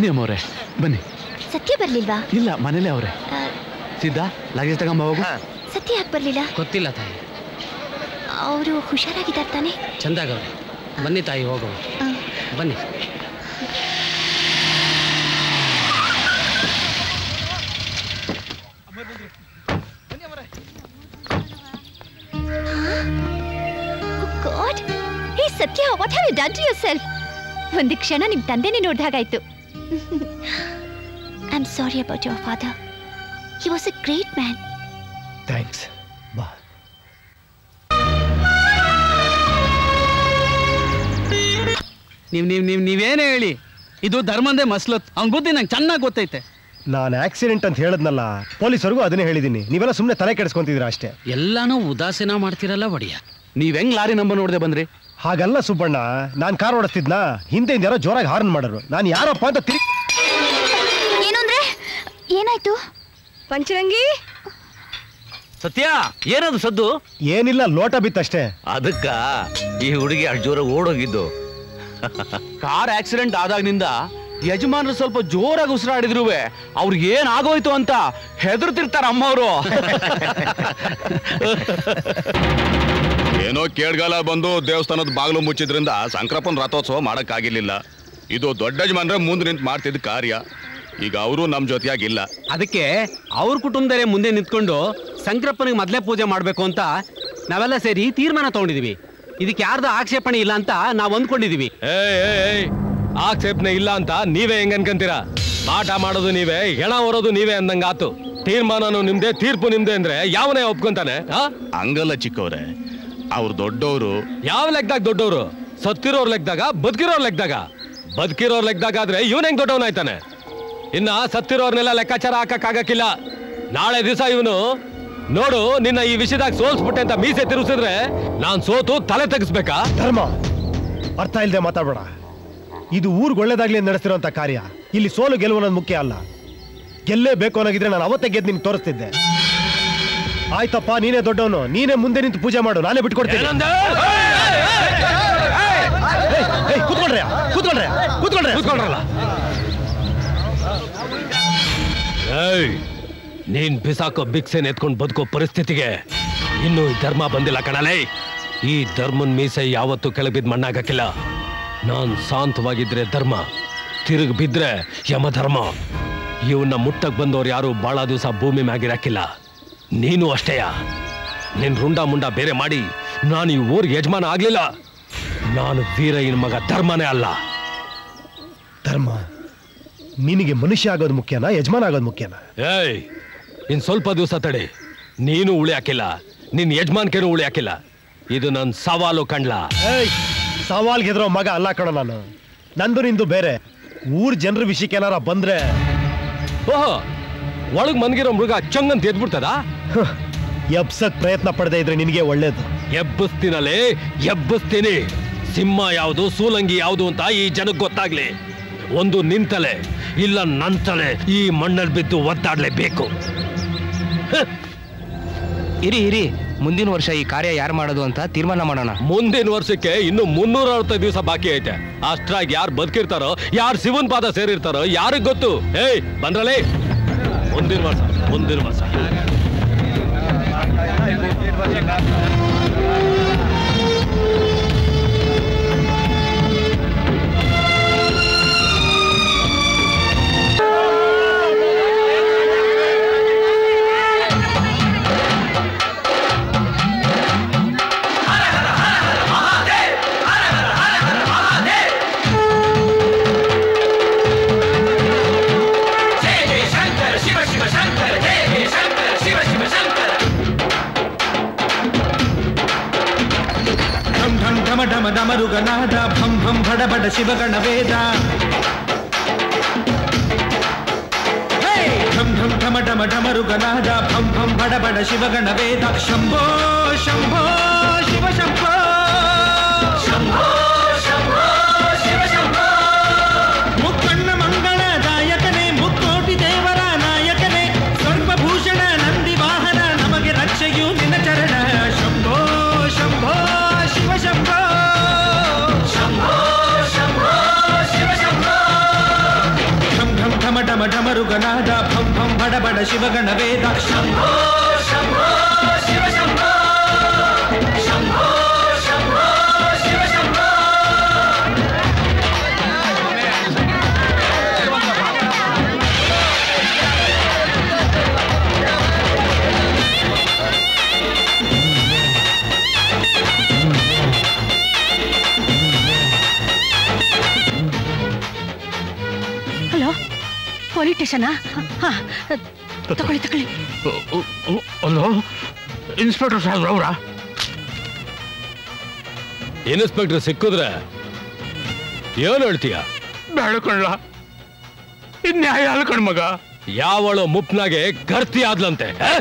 ಬನ್ನಿ ಅಮ್ಮವ್ರೆ ಬನ್ನಿ ಸತ್ಯ ಬರ್ಲಿಲ್ವಾ ಇಲ್ಲ ಮನೇಲೆ ಅವ್ರೆ ಆ, ಸಿದ್ಧ ಲಗೇಜ್ ತಗೊಂಬ ಹೋಗು ಸತ್ಯ ಯಾಕೆ ಬರ್ಲಿಲ್ಲ ಗೊತ್ತಿಲ್ಲ ತಾಯಿ ಅವರು ಹುಷಾರಾಗಿದ್ದಾರೆ ತಾನೆ ಚಂದಾಗವ್ರೆ ಬನ್ನಿ ತಾಯಿ ಹೋಗೋಣ ಆ, ಬನ್ನಿ God hey Satya what have you done to yourself ಒಂದು ಕ್ಷಣ ನಿಮ್ಮ ತಂದೆನೇ ನೋಡ್ದ ಹಾಗಾಯ್ತು I am sorry about your father he was a great man thanks ಬಾ ನೀವ್ ನೀವ್ ನೀವ್ ನೀವೇನೇ ಹೇಳಿ ಇದು ಧರ್ಮಂದೇ ಮಸ್ಲತ್ ಅವ್ನ ಬುದ್ಧಿ ನಂಗೆ ಚೆನ್ನಾಗಿ ಗೊತ್ತೈತೆ ನಾನು ಆಕ್ಸಿಡೆಂಟ್ ಅಂತ ಹೇಳದ್ನಲ್ಲ ಪೊಲೀಸರಿಗೂ ಅದನ್ನೇ ಹೇಳಿದ್ದೀನಿ ನೀವೆಲ್ಲ ಸುಮ್ಮನೆ ತಲೆ ಕೆಡಿಸ್ಕೊಂತಿದ್ದೀರಾ ಅಷ್ಟೇ ಎಲ್ಲಾನು ಉದಾಸೀನ ಮಾಡ್ತಿರಲ್ಲ ಒಡೆಯ ನೀವ್ ಹೆಂಗ್ ಲಾರಿ ನಂಬರ್ ನೋಡ್ದೆ ಬಂದ್ರಿ ಹಾಗಲ್ಲ ಸುಬ್ಬಣ್ಣ ನಾನು ಕಾರ್ ಓಡಿಸ್ತಿದ್ನಾ ಹಿಂದೆಯಿಂದ ಯಾರೋ ಜೋರಾಗಿ ಹಾರ್ನ್ ಮಾಡೋರು ನಾನು ಯಾರಪ್ಪ ಅಂತ ತಿರುಗಿ ಏನು ಅಂದ್ರೆ ಏನಾಯ್ತು ಪಂಚರಂಗಿ ಸತ್ಯ ಏನದು ಸದ್ದು ಏನಿಲ್ಲ ಲೋಟ ಬಿತ್ತಷ್ಟೇ ಅದಕ್ಕ ಈ ಹುಡುಗಿ ಅಷ್ಟು ಜೋರ ಓಡೋಗಿದ್ದು ಕಾರ್ ಆಕ್ಸಿಡೆಂಟ್ ಆದಾಗಿನಿಂದ ಯಜಮಾನ್ರು ಸ್ವಲ್ಪ ಜೋರಾಗಿ ಉಸಿರಾಡಿದ್ರು ಅವ್ರಿಗೆ ಏನ್ ಆಗೋಯ್ತು ಅಂತ ಹೆದರ್ತಿರ್ತಾರ ಅಮ್ಮವ್ರು ಏನೋ ಕೇಳ್ಗಾಲ ಬಂದು ದೇವಸ್ಥಾನದ ಬಾಗಿಲು ಮುಚ್ಚಿದ್ರಿಂದ ಸಂಕ್ರಪ್ಪನ ರಥೋತ್ಸವ ಮಾಡಕ್ಕಾಗಿರ್ಲಿಲ್ಲ ಇದು ದೊಡ್ಡ ಯಜಮಾನ್ರೆ ಮುಂದೆ ನಿಂತು ಮಾಡ್ತಿದ್ದ ಕಾರ್ಯ ಈಗ ಅವರು ನಮ್ಮ ಜೊತೆಯಾಗಿಲ್ಲ ಅದಕ್ಕೆ ಅವ್ರ ಕುಟುಂಬದಲ್ಲೇ ಮುಂದೆ ನಿಂತ್ಕೊಂಡು ಸಂಕ್ರಪ್ಪನಿಗೆ ಮೊದಲೇ ಪೂಜೆ ಮಾಡಬೇಕು ಅಂತ ನಾವೆಲ್ಲ ಸೇರಿ ತೀರ್ಮಾನ ತಗೊಂಡಿದೀವಿ ಇದಕ್ಕೆ ಯಾರ್ದು ಆಕ್ಷೇಪಣೆ ಇಲ್ಲ ಅಂತ ನಾವು ಅಂದ್ಕೊಂಡಿದೀವಿ ಆಕ್ಷೇಪಣೆ ಇಲ್ಲ ಅಂತ ನೀವೇ ಹೆಂಗ್ ಅನ್ಕಂತೀರಾ ಪಾಠ ಮಾಡೋದು ನೀವೇ ಹೆಣ ಹೊರೋದು ನೀವೇ ಅಂದಂಗಾತು ತೀರ್ಮಾನನು ನಿಮ್ದೆ ತೀರ್ಪು ನಿಮ್ದೆ ಅಂದ್ರೆ ಯಾವನೇ ಒಪ್ಕೊಂತಾನೆ ಆ? ಹಂಗಲ್ಲ ಚಿಕ್ಕವ್ರೆ ಅವ್ರು ದೊಡ್ಡವರು ಯಾವ ಲೆಕ್ಕದಾಗ ದೊಡ್ಡವರು ಸತ್ತಿರೋರ್ ಲೆಕ್ಕದಾಗ ಬದುಕಿರೋರ್ ಲೆಕ್ಕದಾಗ ಬದುಕಿರೋರ್ ಲೆಕ್ಕದಾಗ ಆದ್ರೆ ಇವನ್ ಹೆಂಗ್ ದೊಡ್ಡವನಾಯ್ತಾನೆ ಇನ್ನ ಸತ್ತಿರೋರ್ನೆಲ್ಲ ಲೆಕ್ಕಾಚಾರ ಹಾಕಕ್ಕಾಗಕ್ಕಿಲ್ಲ ನಾಳೆ ದಿವಸ ಇವನು ನೋಡು ನಿನ್ನ ಈ ವಿಷಯದಾಗ ಸೋಲ್ಸ್ಬಿಟ್ಟೆ ಅಂತ ಮೀಸೆ ತಿರುಗಿಸಿದ್ರೆ ನಾನ್ ಸೋತು ತಲೆ ತೆಗಿಸ್ಬೇಕಾ ಧರ್ಮ ಅರ್ಥ ಇಲ್ಲದೆ ಮಾತಾಡಬೇಡ ಇದು ಊರ್ಗ್ ಒಳ್ಳೇದಾಗ್ಲಿ ಅಂತ ನಡೆಸ್ತಿರೋಂಥ ಕಾರ್ಯ ಇಲ್ಲಿ ಸೋಲು ಗೆಲುವು ಅನ್ನೋದು ಮುಖ್ಯ ಅಲ್ಲ ಗೆಲ್ಲೇಬೇಕು ಅನ್ನೋಗಿದ್ರೆ ನಾನು ಅವತ್ತೇ ಗೆದ್ದು ನಿನ್ಗೆ ತೋರಿಸ್ತಿದ್ದೆ ಆಯ್ತಪ್ಪ ನೀನೇ ದೊಡ್ಡವನು ನೀನೇ ಮುಂದೆ ನಿಂತು ಪೂಜೆ ಮಾಡು ನಾನೇ ಬಿಟ್ಕೊಡ್ತೀನಿ ಏಯ್, ಏಯ್, ಕೂತ್ಕೊಳ್ರಿ ಕೂತ್ಕೊಳ್ರಿ ಕೂತ್ಕೊಳ್ರಿ ಕೂತ್ಕೊಂಡ್ರಲ್ಲ ಏಯ್ ನೀನ್ ಬಿಸಾಕೋ ಭಿಕ್ಷೆನ್ ಎತ್ಕೊಂಡು ಬದುಕೋ ಪರಿಸ್ಥಿತಿಗೆ ಇನ್ನು ಈ ಧರ್ಮ ಬಂದಿಲ್ಲ ಕಣಲೇ ಈ ಧರ್ಮನ್ ಮೀಸೆ ಯಾವತ್ತೂ ಕೆಳಬಿದ್ ಮಣ್ಣಾಗಕ್ಕಿಲ್ಲ ನಾನ್ ಶಾಂತವಾಗಿದ್ರೆ ಧರ್ಮ ತಿರುಗಿ ಬಿದ್ರೆ ಯಮ ಧರ್ಮ ಇವನ್ನ ಮುಟ್ಟಕ್ ಬಂದವ್ರು ಯಾರು ಬಹಳ ದಿವಸ ಭೂಮಿ ಮ್ಯಾಗಿರಕ್ಕಿಲ್ಲ ನೀನು ಅಷ್ಟೇಯ ನಿನ್ ರುಂಡ ಮುಂಡ ಬೇರೆ ಮಾಡಿ ನಾನು ಈ ಊರ್ಗೆ ಯಜಮಾನ ಆಗ್ಲಿಲ್ಲ ನಾನು ವೀರಯ್ಯನ ಮಗ ಧರ್ಮನೇ ಅಲ್ಲ ಧರ್ಮ ನಿನಗೆ ಮನುಷ್ಯ ಆಗೋದು ಮುಖ್ಯನಾ ಯಜಮಾನ ಆಗೋದು ಮುಖ್ಯನಾ ಏಯ್ ಇನ್ ಸ್ವಲ್ಪ ದಿವಸ ತಡಿ ನೀನು ಉಳಿ ಹಾಕಿಲ್ಲ ನಿನ್ ಯಜಮಾನ್ಕೆನೂ ಉಳಿ ಹಾಕಿಲ್ಲ ಇದು ನನ್ ಸವಾಲು ಕಂಡ್ಲ ಏಯ್ ಸವಾಲ್ ಗೆದ್ರೋ ಮಗ ಅಲ್ಲ ಕಣ ನಾನು ನಂದು ನಿಂದು ಬೇರೆ ಊರ್ ಜನರ ವಿಷಯಕ್ಕೆ ಏನಾರ ಬಂದ್ರೆ ಓಹೋ ಒಳಗ್ ಮನ್ಗಿರೋ ಮೃಗ ಚಂಗಂತ ಎದ್ಬಿಡ್ತದ ಎಬ್ಸಕ್ ಪ್ರಯತ್ನ ಪಡದೆ ಇದ್ರೆ ನಿನಗೆ ಒಳ್ಳೇದು ಎಬ್ಬಸ್ತೀನಲೇ ಎಬ್ಬಸ್ತೀನಿ ಸಿಂಹ ಯಾವುದು ಸೂಲಂಗಿ ಯಾವುದು ಅಂತ ಈ ಜನಕ್ಕೆ ಗೊತ್ತಾಗ್ಲಿ ಒಂದು ನಿಂತಲೆ ಇಲ್ಲ ನಂತಲೆ ಈ ಮಣ್ಣಲ್ಲಿ ಬಿದ್ದು ಒದ್ದಾಡ್ಲೇಬೇಕು ಇರಿ ಇರಿ ಮುಂದಿನ ವರ್ಷ ಈ ಕಾರ್ಯ ಯಾರು ಮಾಡೋದು ಅಂತ ತೀರ್ಮಾನ ಮಾಡೋಣ ಮುಂದಿನ ವರ್ಷಕ್ಕೆ ಇನ್ನು ಮುನ್ನೂರ ಅರವತ್ತೈದು ದಿವಸ ಬಾಕಿ ಐತೆ ಅಷ್ಟ್ರಾಗಿ ಯಾರು ಬದುಕಿರ್ತಾರೋ ಯಾರು ಶಿವನ್ ಪಾದ ಸೇರಿರ್ತಾರೋ ಯಾರಿಗ್ ಗೊತ್ತು ಏಯ್ ಬಂದ್ರಲೇ ಮುಂದಿನ ವರ್ಷ ಮುಂದಿನ ವರ್ಷ ಢಂ ಢಂ ಢಮ ಢಮ ಡಮರುಗನಾದ ಭಂ ಭಂ ಭಡ ಬಡ ಶಿವಗಣ ವೇದ ಹೇ! ಢಂ ಢಂ ಢಮ ಢಮ ಡಮರುಗನಾದ ಭಂ ಭಂ ಭಡ ಬಡ ಶಿವಗಣ ವೇದ ಶಂಭೋ ಶಂಭೋ ಶಿವ ಶಂಭೋ ಶಂಭೋ ಶಂಭೋ ಶಿವ ಶಂಭೋ ಮುಕ್ಕಣ್ಣ ಮಂಗಳದಾಯಕನೇ ಮುಕ್ಕೋಟಿ ದೇವರ ನಾಯಕನೇ ಸರ್ವಭೂಷಣ ನಂದಿ ವಾಹನ ನಮಗೆ ರಕ್ಷೆಯು ನಿನ್ನ ಚರಣ ಶಂಭೋ ಶಂಭೋ ಶಿವ ಶಂಭೋ ಶಂಭೋ ಶಂಭೋ ಶಿವ ಶಂಭೋ ಡಮರುಗನಾದ ಭಂ ಭಂ ಬಡ ಬಡ ಶಿವಗಣ ವೇದ ಶಂಭೋ ಶಂಭೋ ಶಿವ ಶಂಭೋ ಶಂಭೋ ಶಂಭೋ ಶಿವ ಶಂಭೋ ಹಲೋ ಪೊಲೀಸ್ ಸ್ಟೇಷನಾ ಹಾ ತಗೊಳ್ಳಿ ತಗೊಳ್ಳಿ ಹಲೋ ಇನ್ಸ್ಪೆಕ್ಟರ್ ಸಾಹೇಬ್ರ ಅವರ ಇನ್ಸ್ಪೆಕ್ಟರ್ ಸಿಕ್ಕಿದ್ರೆ ಏನ್ ಹೇಳ್ತೀಯ ಬೇಡ ಕಣ್ಲ ಇದ್ ನ್ಯಾಯ ಅಲ್ಲ ಕಣ್ಮಗ ಯಾವಳು ಮುಪ್ನಾಗೆ ಗರ್ತಿ ಆದ್ಲಂತೆ ಆ?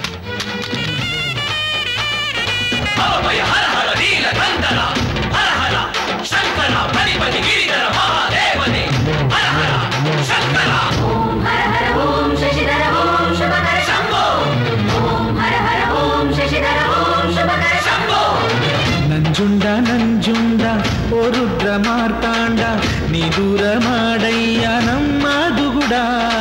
ನಂಜುಂಡ ನಂಜುಂಡ ಓ ರುದ್ರ ಮಾರ್ತಾಂಡ ನೀ ದೂರ ಮಾಡಯ್ಯ ನಮ್ಮ ದುಗುಡ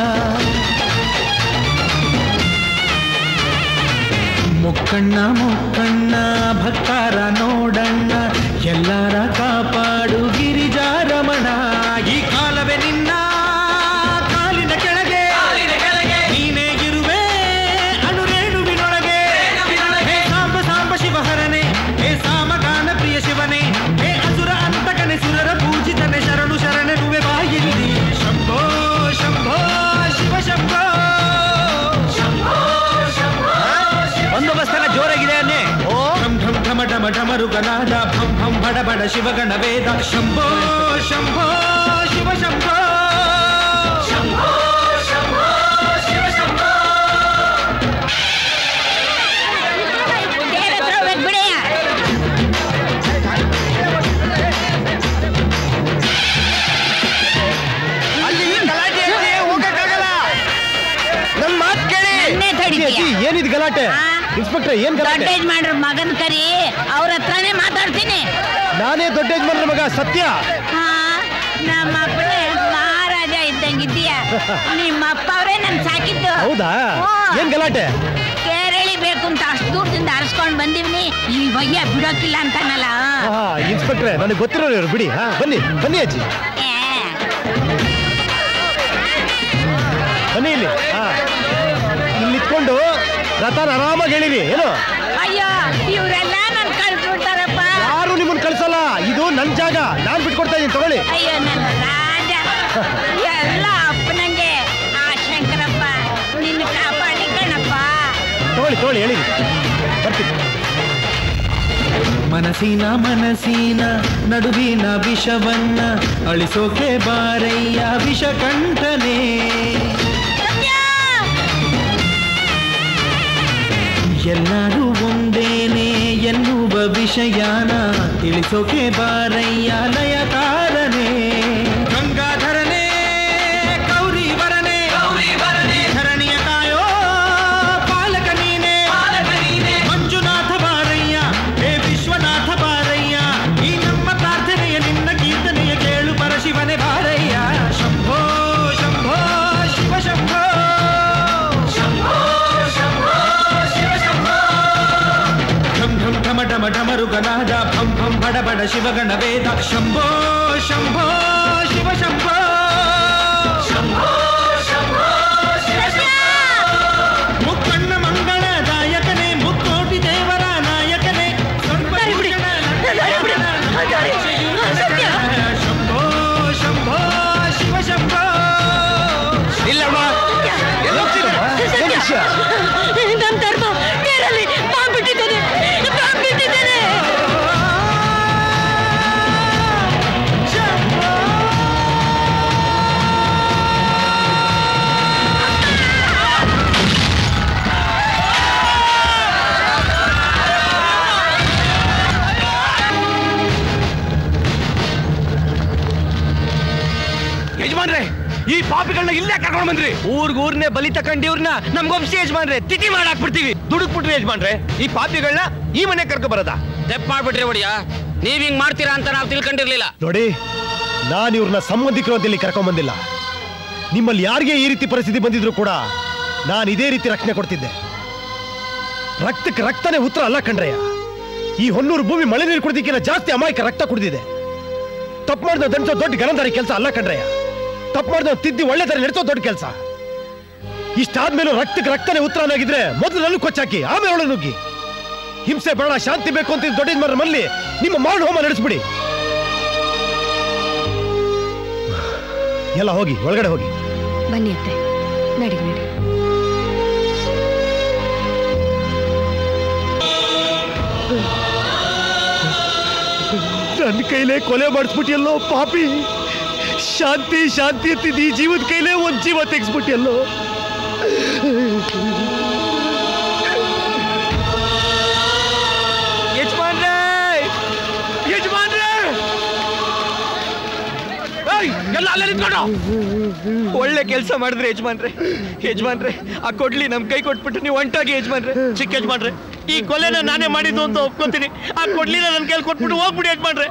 ಮುಕ್ಕಣ್ಣ ಮುಕ್ಕಣ್ಣ ಭಕ್ತಾರ ನೋಡಣ್ಣ ಎಲ್ಲಾರ ಕಾಪಾಡು ಗಿರಿಜಾರಮಣ ಈ ಕಾಲವೇ ನಿನ್ನ ಕಾಲಿನ ಕೆಳಗೆ ನೀನೇ ಇರುವೆ ಅಣುರೇಣುವಿನೊಳಗೆ ಹೇ ಸಾಂಬ ಸಾಂಬ ಶಿವಹರನೆ ಹೇ ಸಾಮಗಾನ ಪ್ರಿಯ ಶಿವನೇ ಹೇ ಅಸುರ ಅಂತಕನೆ ಸುರರ ಪೂಜಿತನೆ ಶರಣು ಶರಣನುವೆ ಬಾಯಿಲ್ಲಿ ಶಂಭೋ ಶಂಭೋ ಶಿವ ಶಂಭೋ ಶಂಭೋ ಶಂಭೋ ಬಂದೋಬಸ್ತ್ ಎಲ್ಲ ಜೋರಾಗಿದೆ ಅನ್ನೇ ಢಂ ಢಂ ಢಮ ಢಮ ಢಮರುಗನಾದ ಭಂ ಭಂ ಬಡ ಬಡ ಶಿವಗಣ ವೇದ ಶಂಭೋ ಶಂಭೋ ಶಿವ ಶಂಭೋ ಶಂಭೋ ಶಂಭೋ ಶಿವ ಶಂಭೋ ಬಿಡೆಯ ನನ್ ಮಾತ್ ಕೇಳಿ ನನ್ನೇ ತಡೀತೀಯ? ಅಜ್ಜಿ, ಅಜ್ಜಿ, ಏನಿದ್ ಗಲಾಟೆ ಇನ್ಸ್ಪೆಕ್ಟರ್ ಏನ್ ದೊಡ್ಡ ಗಲಾಟೆ ಯಜಮಾನ್ರ ಮಗನ್ ಕರಿ ಅವ್ರ ಹತ್ರನೇ ಮಾತಾಡ್ತೀನಿ ನಾನೇ ದೊಡ್ಡ ಯಜಮಾನ್ರ ಮಗ ಸತ್ಯ ಹಾ ನಮ್ಮ ಅಪ್ಪನೇ ಮಹಾರಾಜ ಇದ್ದಂಗಿದ್ದೀಯ ನಿಮ್ಮ ಅಪ್ಪ ಅವರೇ ನನ್ ಸಾಕಿದ್ದು ಹೌದಾ ಹಾ. ಏನ್ ಗಲಾಟೆ ಕೇರಳಿ ಬೇಕು ಅಂತ ಅಷ್ಟು ದೂರದಿಂದ ಅರಸ್ಕೊಂಡ್ ಬಂದಿವ್ನಿ ಈ ವಯ್ಯ ಬಿಡೋಕಿಲ್ಲ ಅಂತಾನಲ್ಲ ಹಾ ಇನ್ಸ್ಪೆಕ್ಟ್ರೆ ನನಗೆ ಗೊತ್ತಿರೋರು ಇವ್ರು ಬಿಡಿ ಹಾ ಬನ್ನಿ ಬನ್ನಿ ಅಜ್ಜಿ ಏ, ಬನ್ನಿ ಇಲ್ಲಿ ಹಾ ಇಲ್ಲಿ ಇಟ್ಕೊಂಡು ರಥನ ಆರಾಮಾಗಿ ಹೇಳಿರಿ ಏನು ಅಯ್ಯೋ ಇವರೆಲ್ಲ ನನ್ ಕಳ್ಸ್ಬಿಡ್ತಾರಪ್ಪ ಯಾರು ನಿಮ್ಮನ್ನ ಕಳ್ಸಲ್ಲ ಇದು ನನ್ ಜಾಗ ನಾನ್ ಬಿಟ್ಕೊಡ್ತಾ ಇದೀನಿ ತಗೊಳ್ಳಿ ಅಯ್ಯೋ ನನ್ನ ರಾಜ ಎಲ್ಲ ಅಪ್ಪನಂಗೆ ಆ ಶಂಕರಪ್ಪ ನಿನ್ನ ಕಾಪಾಡಿ ಕಣಪ್ಪ ತಗೊಳ್ಳಿ ತಗೊಳ್ಳಿ ಹೇಳಿರಿ ಬರ್ತೀನಿ ಮನಸ್ಸಿನ ಮನಸ್ಸಿನ ನಡುವಿನ ವಿಷವನ್ನ ಅಳಿಸೋಕೆ ಬಾರಯ್ಯ ವಿಷಕಂಠನೆ ಎಲ್ಲರೂ ಒಂದೇನೆ ಎನ್ನುವ ವಿಷಯನ ತಿಳಿಸೋಕೆ ಬಾರಯ್ಯ ಲಯಕಾರನೆ ಗಂಗಾಧರನೇ ಕೌರಿವರನೇ ಧರಣಿಯ ಕಾಯೋ ಪಾಲಕ ನೀನೇ ಮಂಜುನಾಥ ಬಾರಯ್ಯ ಹೇ ವಿಶ್ವನಾಥ ಬಾರಯ್ಯ ಈ ನಮ್ಮ ಪ್ರಾರ್ಥನೆಯ ನಿನ್ನ ಕೀರ್ತನೆಯ ಕೇಳು ಪರಶಿವನೇ ಬಾರಯ್ಯ ಶಂಭೋ ಶಂಭೋ ಶಿವ ಶಂಭೋ ಶಂಭೋ ಶಂಭೋ ಶಿವ ಶಂಭೋ ಢಂ ಢಂ ಢಮ ಢಮ ಢಮರುಗನಾದ ಭಂ ಭಂ ಬಡ ಬಡ ಶಿವಗಣ ವೇದ ಶಂಭೋ ಶಂಭೋ ಶಿವ ಶಂಭೋ ಶಂಭೋ ಶಂಭೋ ಶಿವ ಶಂಭೋ ಮುಕ್ಕಣ್ಣ ಮಂಗಳದಾಯಕನೇ ಮುಕ್ಕೋಟಿ ದೇವರ ನಾಯಕನೇ ಸರ್ವಭೂಷಣ ಶಂಭೋ ಶಂಭೋ ಶಿವ ಶಂಭೋ ನಮ್ ಧರ್ಮ ನೀರಲ್ಲಿ ಬಾಂಬ್ ಬಿಟ್ಟಿದ್ದೇನೆ ಬಾಂಬ್ ಬಿಟ್ಟಿದ್ದೇನೆ ಯಜಮಾನ್ರೆ ಈ ಪಾಪಿಗಳನ್ನ ಇಲ್ಲೇ ಕರ್ಕೊಂಡು ಬಂದ್ರಿ ಊರ್ಗೂರ್ನೆ ಬಲಿ ತಕೊಂಡಿವ್ರನ್ನ ನಮ್ಗೊಬ್ಸಿ ಯಜಮಾನ್ರೆ ತಿಥಿ ಮಾಡಾಕ್ಬಿಡ್ತೀವಿ ದುಡುಕ್ಬಿಟ್ರಿ ಯಜಮಾನ್ರೆ ಈ ಪಾಪಿಗಳನ್ನ ಈ ಮನೆ ಕರ್ಕೊ ಬರೋದಾ ತೆಪ್ ಮಾಡ್ಬಿಟ್ರಿ ಒಡಿಯ ನೀವ್ ಹಿಂಗ್ ಮಾಡ್ತೀರಾ ಅಂತ ನಾವ್ ತಿಳ್ಕೊಂಡಿರ್ಲಿಲ್ಲ ನೋಡಿ ನಾನು ಇವ್ರನ್ನ ಸಂಬಂಧಿಕರು ಅಂತ ಇಲ್ಲಿ ಕರ್ಕೊಂಡ್ ಬಂದಿಲ್ಲ ನಿಮ್ಮಲ್ಲಿ ಯಾರಿಗೆ ಈ ರೀತಿ ಪರಿಸ್ಥಿತಿ ಬಂದಿದ್ರು ಕೂಡ ನಾನು ಇದೇ ರೀತಿ ರಕ್ಷಣೆ ಕೊಡ್ತಿದ್ದೆ ರಕ್ತಕ್ಕೆ ರಕ್ತನೇ ಉತ್ತರ ಅಲ್ಲ ಕಣ್ರಯ್ಯ ಈ ಹೊನ್ನೂರು ಭೂಮಿ ಮಳೆ ನೀರು ಕುಡಿದಕ್ಕಿಂತ ಜಾಸ್ತಿ ಅಮಾಯಕ ರಕ್ತ ಕುಡಿದಿದೆ ತಪ್ಪು ಮಾಡಿದ ದಂಡಿಸೋ ದೊಡ್ಡ ಗರಂದಾರಿ ಕೆಲಸ ಅಲ್ಲ ಕಣ್ರಯ್ಯ ತಪ್ಪು ಮಾಡಿದ ತಿದ್ದಿ ಒಳ್ಳೆ ತರ ನಡೆಸೋ ದೊಡ್ಡ ಕೆಲಸ ಇಷ್ಟಾದ್ಮೇಲೂ ರಕ್ತಕ್ಕೆ ರಕ್ತನೇ ಉತ್ತರನಾಗಿದ್ರೆ ಮೊದಲು ನನ್ನ ಕೊಚ್ಚಾಕಿ ಆಮೇಲೆ ಒಳಗೆ ನುಗ್ಗಿ ಹಿಂಸೆ ಬೇಡ ಶಾಂತಿ ಬೇಕು ಅಂತ ದೊಡ್ಡ ಯಜಮಾನ್ರ ಮಲ್ಲಿ ನಿಮ್ಮ ಮಾರಣ ಹೋಮ ನಡೆಸ್ಬಿಡಿ ಎಲ್ಲ ಹೋಗಿ ಒಳಗಡೆ ಹೋಗಿ ಬನ್ನಿ ಅತ್ತೆ ನಡಿ ನಡಿ ನನ್ನ ಕೈಲೇ ಕೊಲೆ ಮಾಡಿಸ್ಬಿಟ್ಟಿಯಲ್ಲೋ ಪಾಪಿ ಶಾಂತಿ ಶಾಂತಿ ಅಂತಿದ್ದು ಈ ಜೀವದ ಕೈಲೇ ಒಂದ್ ಜೀವ ತೆಗೆಸ್ಬಿಟ್ಟಿಯಲ್ಲೋ ಯಜಮಾನ್ರೇ ಯಜಮಾನ್ರೇ ಏಯ್, ಎಲ್ಲ ಅಲ್ಲೇ ನಿಂತ್ಕೊಂಡು ಒಳ್ಳೆ ಕೆಲಸ ಮಾಡಿದ್ರೆ ಯಜಮಾನ್ರೆ ಯಜಮಾನ್ರೆ ಆ ಕೊಡ್ಲಿ ನಮ್ ಕೈ ಕೊಟ್ಬಿಟ್ಟು ನೀವು ಒಂಟಾಗಿ ಯಜಮಾನ್ರೆ ಚಿಕ್ಕ ಯಜಮಾನ್ರೆ ಈ ಕೊಲೆನ ನಾನೇ ಮಾಡಿದ್ದು ಅಂತ ಒಪ್ಕೋತೀನಿ ಆ ಕೊಡ್ಲಿನ ನನ್ನ ಕೈಲಿ ಕೊಟ್ಬಿಟ್ಟು ಹೋಗ್ಬಿಡಿ ಯಜಮಾನ್ರೆ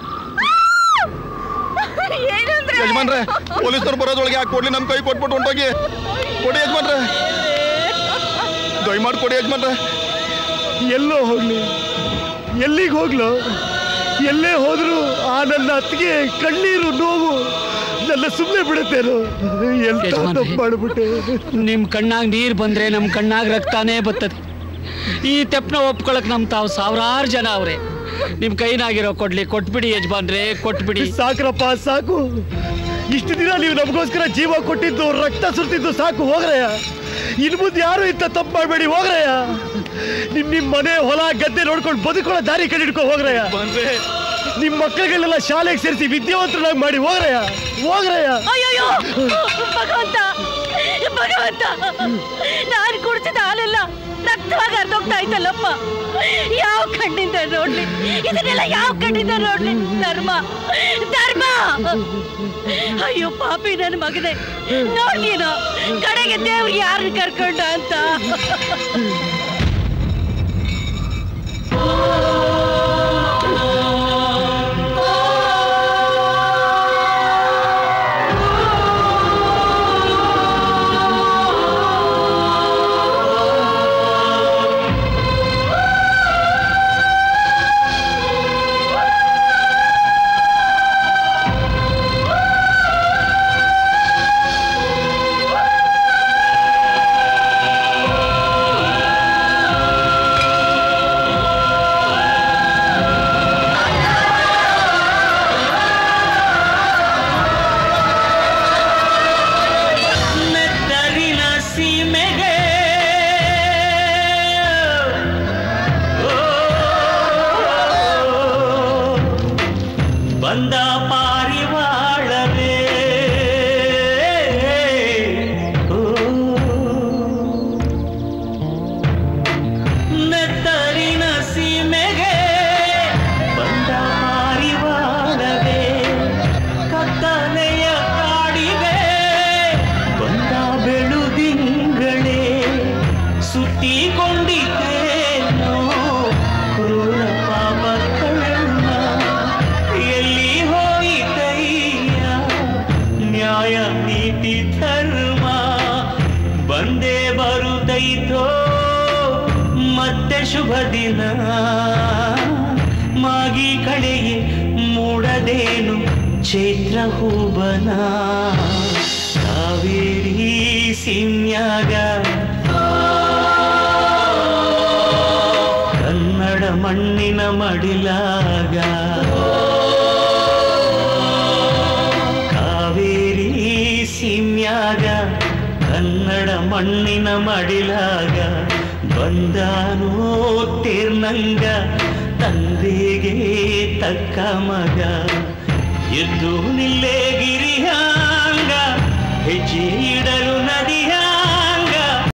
ಯಜಮಾನ್ರೆ ಪೊಲೀಸರು ಬರೋದ್ರೊಳಗೆ ಆ ಕೊಡ್ಲಿ ನಮ್ ಕೈ ಕೊಟ್ಬಿಟ್ಟು ಹೊಂಟೋಗಿ ಕೊಡಿ ಯಜಮಾನ್ರೆ ದಯಮಾಡಿ ಕೊಡಿ ಯಜಮಾನ್ರೆ ಎಲ್ಲೋ ಹೋಗ್ಲಿ ಎಲ್ಲಿಗೆ ಹೋಗ್ಲು ಎಲ್ಲೇ ಹೋದ್ರು ಆ ನನ್ನ ಅತ್ತಿಗೆ ಕಣ್ಣೀರು ನೋವು ನನ್ನ ಸುಮ್ಮನೆ ಬಿಡುತ್ತೇನು ಎಂತ ಯಜಮಾನ್ರೆ. ತಪ್ಪು ಮಾಡ್ಬಿಟ್ಟೆ ನಿಮ್ ಕಣ್ಣಾಗ ನೀರ್ ಬಂದ್ರೆ ನಮ್ ಕಣ್ಣಾಗ ರಕ್ತಾನೇ ಬರ್ತದೆ ಈ ತೆಪ್ಪನ ಒಪ್ಕೊಳಕ್ ನಮ್ ತಾವ್ ಸಾವಿರಾರು ಜನ ಅವ್ರೆ ನಿಮ್ ಕೈನಾಗಿರೋ ಕೊಡ್ಲಿ ಕೊಟ್ಬಿಡಿ ಯಜಮಾನ್ರೆ ಕೊಟ್ಬಿಡಿ ಸಾಕ್ರಪ್ಪ ಸಾಕು ಇಷ್ಟು ದಿನ ನೀವು ನಮಗೋಸ್ಕರ ಜೀವ ಕೊಟ್ಟಿದ್ದು ರಕ್ತ ಸುರ್ತಿದ್ದು ಸಾಕು ಹೋಗ್ರಯ್ಯ ಇನ್ ಮುಂದೆ ಯಾರು ಇಂಥ ತಪ್ಪು ಮಾಡಬೇಡಿ ಹೋಗ್ರಯ್ಯ ನಿಮ್ ನಿಮ್ ಮನೆ ಹೊಲ ಗದ್ದೆ ನೋಡ್ಕೊಂಡು ಬದುಕೊಳ್ಳೋ ದಾರಿ ಕಂಡಿಡ್ಕೊ ಹೋಗ್ರಯ್ಯ ನಿಮ್ ಮಕ್ಕಳುಗಳನ್ನೆಲ್ಲ ಶಾಲೆಗೆ ಸೇರಿಸಿ ವಿದ್ಯಾವಂತರಾಗಿ ಮಾಡಿ ಹೋಗ್ರಯ್ಯ ಹೋಗ್ರಯ್ಯ ಅಯ್ಯಯ್ಯೋ ಭಗವಂತ ಭಗವಂತ ನಾನು ಕುಡಿಸಿದ ಹಾಲೆಲ್ಲ ರಕ್ತವಾಗಿ ಹರಿದೋಗ್ತಾ ಇದ್ದಲ್ಲಪ್ಪ ಯಾವ ಕಣ್ಣಿಂದ ನೋಡ್ಲಿ ಇದನ್ನೆಲ್ಲ ಯಾವ ಕಣ್ಣಿಂದ ನೋಡ್ಲಿ ಧರ್ಮ ಧರ್ಮ ಅಯ್ಯೋ ಪಾಪಿ ನನ್ನ ಮಗನೇ ನೋಡ್ತೀನೋ ಕಡೆಗೆ ದೇವ್ರು ಯಾರನ್ನ ಕರ್ಕೊಂಡ ಅಂತ ನೆತ್ತರಿನ ಸೀಮೆಗೆ ಬಂದ ಪಾರಿವಾಳವೇ ನೆತ್ತರಿನ ಸೀಮೆಗೆ ಬಂದ ಪಾರಿವಾಳವೇ ಕತ್ತಲೆಯ ಕಾಡಿಗೆ ಬಂದ ಬೆಳುದಿಂಗಳೇ ಸುತ್ತಿಕೊಂಡಿದ್ದೇನೋ ಕ್ರೂರ ಪಾಪ ಕಳ್ಳ ಎಲ್ಲಿ ಹೋಯಿತಯ್ಯ ನ್ಯಾಯ ನೀತಿ ಧರ್ಮ ಬಂದೇ ಬರುತ್ತೈತೋ ಮತ್ತೆ ಶುಭ ದಿನ ಮಾಗಿ ಕಡೆಗೆ ಮೂಡದೇನು ಚೈತ್ರ ಹೂಬನ ಕಾವೇರಿ ಸಿಮ್ಯಾಗ ಕನ್ನಡ ಮಣ್ಣಿನ ಮಡಿಲಾಗ ಕಾವೇರಿ ಸಿಮ್ಯಾಗ ಕನ್ನಡ ಮಣ್ಣಿನ ಮಡಿಲಾಗ ಬಂದಾನೋ ತೀರ್ನಂಗ ತಂದೆಗೆ ತಕ್ಕ ಮಗ ಎದ್ದು ನಿಲ್ಲೇ ಗಿರಿಯಾಂಗ ಹೆಜ್ಜೆ ಇಡಲು